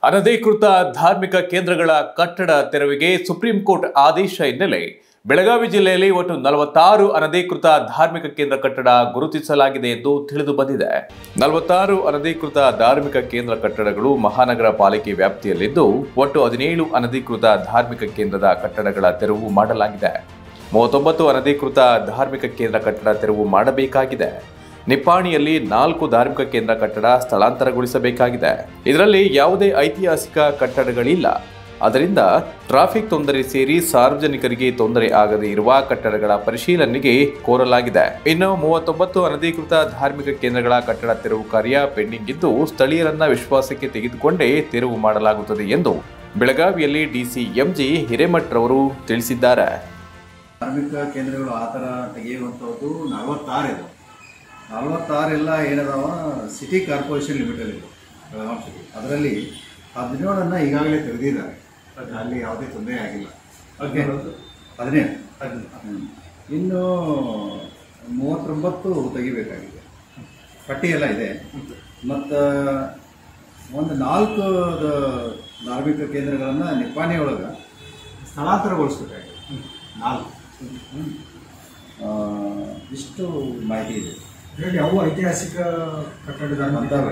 ಅನಧಿಕೃತ ಧಾರ್ಮಿಕ ಕೇಂದ್ರಗಳ ಕಟ್ಟಡ ತೆರವಿಗೆ ಸುಪ್ರೀಂ ಕೋರ್ಟ್ ಆದೇಶ ಹಿನ್ನೆಲೆ ಬೆಳಗಾವಿ ಜಿಲ್ಲೆಯಲ್ಲಿ ಒಟ್ಟು ನಲವತ್ತಾರು ಅನಧಿಕೃತ ಧಾರ್ಮಿಕ ಕೇಂದ್ರ ಕಟ್ಟಡ ಗುರುತಿಸಲಾಗಿದೆ ಎಂದು ತಿಳಿದು ಬಂದಿದೆ ನಲವತ್ತಾರು ಅನಧಿಕೃತ ಧಾರ್ಮಿಕ ಕೇಂದ್ರ ಕಟ್ಟಡಗಳು ಮಹಾನಗರ ಪಾಲಿಕೆ ವ್ಯಾಪ್ತಿಯಲ್ಲಿದ್ದು ಒಟ್ಟು ಹದಿನೇಳು ಅನಧಿಕೃತ ಧಾರ್ಮಿಕ ಕೇಂದ್ರದ ಕಟ್ಟಡಗಳ ತೆರವು ಮಾಡಲಾಗಿದೆ ಮೂವತ್ತೊಂಬತ್ತು ಅನಧಿಕೃತ ಧಾರ್ಮಿಕ ಕೇಂದ್ರ ಕಟ್ಟಡ ತೆರವು ಮಾಡಬೇಕಾಗಿದೆ ನಿಪ್ಪಾಣಿಯಲ್ಲಿ ನಾಲ್ಕು ಧಾರ್ಮಿಕ ಕೇಂದ್ರ ಕಟ್ಟಡ ಸ್ಥಳಾಂತರಗೊಳಿಸಬೇಕಾಗಿದೆ ಇದರಲ್ಲಿ ಯಾವುದೇ ಐತಿಹಾಸಿಕ ಕಟ್ಟಡಗಳಿಲ್ಲ ಅದರಿಂದ ಟ್ರಾಫಿಕ್ ತೊಂದರೆ ಸೇರಿ ಸಾರ್ವಜನಿಕರಿಗೆ ತೊಂದರೆ ಆಗದೇ ಇರುವ ಕಟ್ಟಡಗಳ ಪರಿಶೀಲನೆಗೆ ಕೋರಲಾಗಿದೆ ಇನ್ನು ಮೂವತ್ತೊಂಬತ್ತು ಅನಧಿಕೃತ ಧಾರ್ಮಿಕ ಕೇಂದ್ರಗಳ ಕಟ್ಟಡ ತೆರವು ಕಾರ್ಯ ಪೆಂಡಿಂಗ್ ಇದ್ದು ಸ್ಥಳೀಯರನ್ನ ವಿಶ್ವಾಸಕ್ಕೆ ತೆಗೆದುಕೊಂಡೇ ತೆರವು ಮಾಡಲಾಗುತ್ತದೆ ಎಂದು ಬೆಳಗಾವಿಯಲ್ಲಿ ಡಿಸಿ ಎಂಜಿ ಹಿರೇಮಠ್ ರವರು ತಿಳಿಸಿದ್ದಾರೆ ಧಾರ್ಮಿಕ ಕೇಂದ್ರಗಳು ಆ ಥರ ತೆಗೆಯುವಂಥದ್ದು ನಲವತ್ತಾರು ಇದೆ ನಲವತ್ತಾರೆಲ್ಲ ಏನದಾವ ಸಿಟಿ ಕಾರ್ಪೊರೇಷನ್ ಲಿಮಿಟೆಡ್ ಇದೆ ಬೆಳಗಾವಿ ಸಿಟಿ ಅದರಲ್ಲಿ ಹದಿನೇಳನ್ನು ಈಗಾಗಲೇ ತೆಗೆದಿದ್ದಾರೆ ಅಲ್ಲಿ ಯಾವುದೇ ತೊಂದರೆ ಆಗಿಲ್ಲ ಓಕೆ ಹದಿನೇಳು ಹ್ಮ್. ಇನ್ನು ಮೂವತ್ತೊಂಬತ್ತು ತೆಗಿಬೇಕಾಗಿದೆ ಪಟ್ಟಿ ಎಲ್ಲ ಇದೆ ಮತ್ತು ಒಂದು ನಾಲ್ಕು ದ- ಧಾರ್ಮಿಕ ಕೇಂದ್ರಗಳನ್ನು ನಿಪ್ಪಾಣಿ ಒಳಗೆ ಸ್ಥಳಾಂತರಗೊಳಿಸ್ಬೇಕಾಗಿದೆ ನಾಲ್ಕು ಹ್ಮ್. ಆ, ಇಷ್ಟು ಮಾಹಿತಿ ಇದೆ ಇದರಲ್ಲಿ ಯಾವ ಐತಿಹಾಸಿಕ ಕಟ್ಟಡ ಅಂತಾವೆ.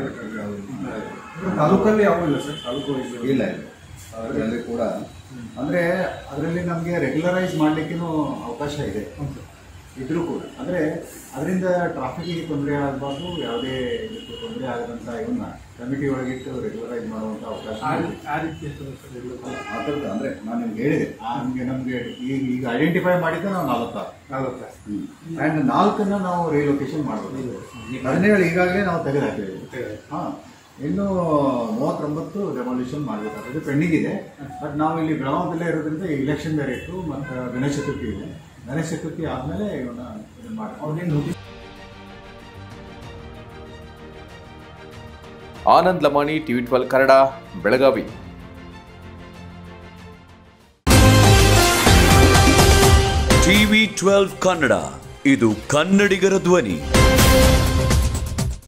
ತಾಲೂಕಲ್ಲಿ ಯಾವ ಇಲ್ಲ ಸರ್ ತಾಲೂಕು wise? ಇಲ್ಲ ಇಲ್ಲ ಅದರಲ್ಲಿ ಕೂಡ ಅಂದರೆ ಅದರಲ್ಲಿ ನಮಗೆ ರೆಗ್ಯುಲರೈಸ್ ಮಾಡಲಿಕ್ಕೂ ಅವಕಾಶ ಇದೆ ಇದ್ರೂ ಕೂಡ ಅಂದರೆ ಅದರಿಂದ ಟ್ರಾಫಿಕ್ಕಿಗೆ ತೊಂದರೆ ಆಗಬಾರ್ದು ಯಾವುದೇ ಇದಕ್ಕೂ ತೊಂದರೆ ಆಗದಂಥ ಇವನ್ನ ಕಮಿಟಿ ಒಳಗಿಟ್ಟು ರೆಗ್ಯುಲರೈಸ್ ಮಾಡುವಂಥ ಅವಕಾಶ ಆ ಇದೆ. ರೀ- ಆ ರೀತಿ ಇರ್ತದೆ ಸರ್ ಎಲ್ಲ. ಆ ಥರದ್ದು ಅಂದರೆ ನಾನು ನಿಮ್ಗೆ ಹೇಳಿದೆ ನಮಗೆ ನಮಗೆ ಈಗ ಈಗ ಐಡೆಂಟಿಫೈ ಮಾಡಿದ್ದು ನಾವು ನಾಲ್ಕಾರು ನಾಲ್ಕು. ಆ್ಯಂಡ್ ನಾಲ್ಕನ್ನು ನಾವು ರಿಲೊಕೇಶನ್ ಮಾಡಬಹುದು ಹದಿನೇಳು ಈಗಾಗಲೇ ನಾವು ತೆಗೆದು ಹಾಕಿದ್ದೀವಿ ಹಾಂ ಇನ್ನು ಮೂವತ್ತೊಂಬತ್ತು ಡೆಮಾಲಿಷನ್ ಮಾಡಬೇಕಾಗ್ತದೆ ಪೆಂಡಿಂಗ್ ಇದೆ ಬಟ್ ನಾವು ಇಲ್ಲಿ ಬೆಳಗಾವಿಯಲ್ಲೇ ಇರೋದ್ರಿಂದ ಇಲೆಕ್ಷನ್ ಬೇರೆ ಇತ್ತು ಮತ್ತು ಗಣೇಶ ಚತುರ್ಥಿ ಇದೆ ಗಣೇಶ ಚತುರ್ಥಿ ಆದಮೇಲೆ ಇವನ್ನ ಇದನ್ನ ಮಾಡ್ತೀವಿ ಅವ್ರಿಗೆ notice Anand Lamani TV twelve Kannada Belagavi TV twelve Kannada ಇದು ಕನ್ನಡಿಗರ ಧ್ವನಿ